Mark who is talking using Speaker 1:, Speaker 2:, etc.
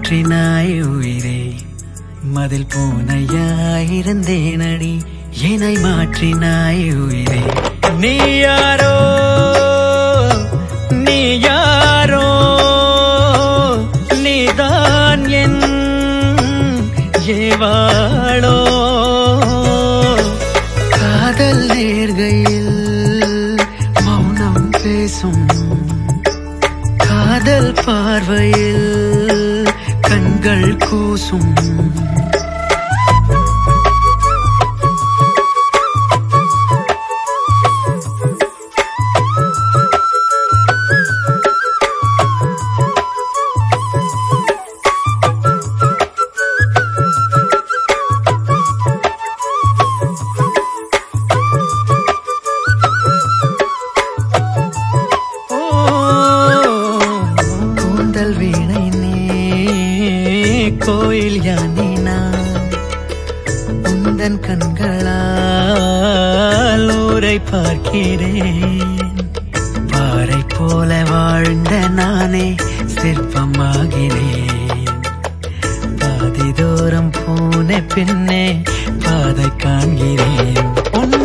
Speaker 1: மாற்றினாய் உயிரே மதில் பூனையாயிருந்தேனடி என்னை மாற்றினாய் உயிரே நீ யாரோ நீ யாரோ நீதான் என் ஏவாளோ காதல் நேர்கையில் மௌனம் பேசும் காதல் பார்வையில் கண்கள் கூசும் ஓ, கூந்தல் வீணை நீ கோயில் யானி நான் உந்தன் கண்களால் ஊரை பார்க்கிறேன் பாறை போல வாழ்ந்த நானே சிற்பமாகிறேன் பாதி தூரம் போன பின்னே பாதை காண்கிறேன் உன்